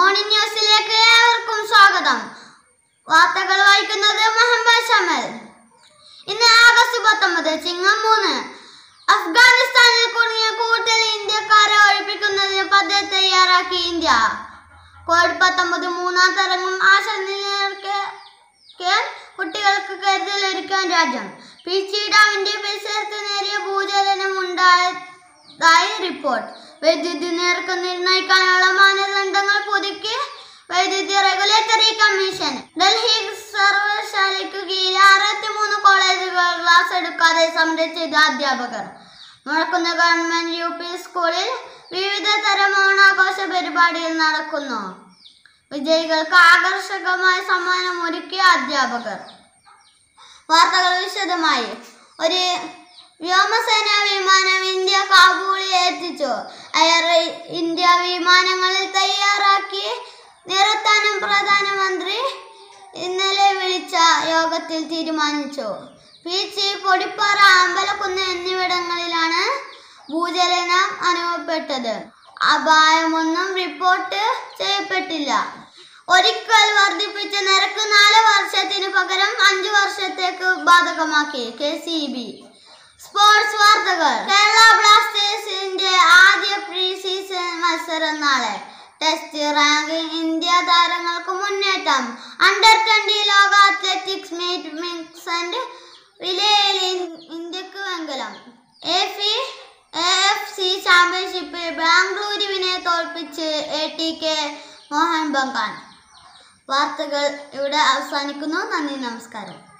morning ന്യൂസിലേക്ക് ഏവർക്കും സ്വാഗതം വാർത്തകൾ വായിക്കുന്നത് മുഹമ്മദ് ഷമൽ ഇന്ന് ആഗസ്റ്റ് പത്തൊമ്പത് ചിങ്ങം മൂന്ന് അഫ്ഗാനിസ്ഥാനിൽ കുടുങ്ങിയ കൂടുതൽ ഇന്ത്യക്കാരെ ഒഴിപ്പിക്കുന്നതിന് പദ്ധതി തയ്യാറാക്കി ഇന്ത്യ കോവിഡ് പത്തൊമ്പത് മൂന്നാം തരംഗം ആശങ്കയ്ക്ക് കുട്ടികൾക്ക് കരുതലൊരുക്കാൻ രാജ്യം പീച്ചി ഡാമിന്റെ പരിസരത്ത് നേരിയ ഭൂചലനം ഉണ്ടായതായി റിപ്പോർട്ട് വൈദ്യുതി നിരക്ക് നിർണ്ണയിക്കാനുള്ള മാനദണ്ഡങ്ങൾ പുതുക്കി വൈദ്യുതി റെഗുലേറ്ററി കമ്മീഷൻ ഡൽഹി സർവകലാശാലയ്ക്ക് കീഴിൽ അറുപത്തിമൂന്ന് കോളേജുകൾ ക്ലാസ് എടുക്കാതെ സമരം ചെയ്ത അധ്യാപകർ മുഴക്കുന്ന ഗവൺമെന്റ് യു പി സ്കൂളിൽ വിവിധ തരം ഓണാഘോഷ പരിപാടികൾ നടക്കുന്നു വിജയികൾക്ക് ആകർഷകമായ സമ്മാനം ഒരുക്കിയ അധ്യാപകർ വാർത്തകൾ വിശദമായി ഒരു വ്യോമസേന വിമാനം ഇന്ത്യ കാബൂളിൽ എത്തിച്ചു എയർ ഇന്ത്യ വിമാനങ്ങളിൽ തയ്യാറാക്കി നിരത്താനും പ്രധാനമന്ത്രി ഇന്നലെ വിളിച്ച യോഗത്തിൽ തീരുമാനിച്ചു പീച്ചി പൊടിപ്പാറ അമ്പലക്കുന്ന് എന്നിവിടങ്ങളിലാണ് ഭൂചലനം അനുഭവപ്പെട്ടത് അപായമൊന്നും റിപ്പോർട്ട് ചെയ്യപ്പെട്ടില്ല ഒരിക്കൽ വർദ്ധിപ്പിച്ച നിരക്ക് നാല് വർഷത്തിനു പകരം അഞ്ചു വർഷത്തേക്ക് ബാധകമാക്കി കെ സി ബി സ്പോർട്സ് വാർത്തകൾ കേരള ബ്ലാസ്റ്റേഴ്സിന്റെ ആദ്യ പ്രീ സീസൺ മത്സരം നാളെ ടെസ്റ്റ് റാങ്കിംഗ് ഇന്ത്യ താരങ്ങൾക്ക് മുന്നേറ്റം അണ്ടർ ട്വന്റി ലോക അത്ലറ്റിക്സ് മീറ്റ് മിക്സഡ് റിലേയിൽ ഇൻ- ഇന്ത്യക്ക് വെങ്കലം എഫി എ എഫ് സി ചാമ്പ്യൻഷിപ്പിൽ ബാംഗ്ലൂരുവിനെ തോൽപ്പിച്ച് A T K Mohun Bagan വാർത്തകൾ ഇവിടെ അവസാനിക്കുന്നു നന്ദി നമസ്കാരം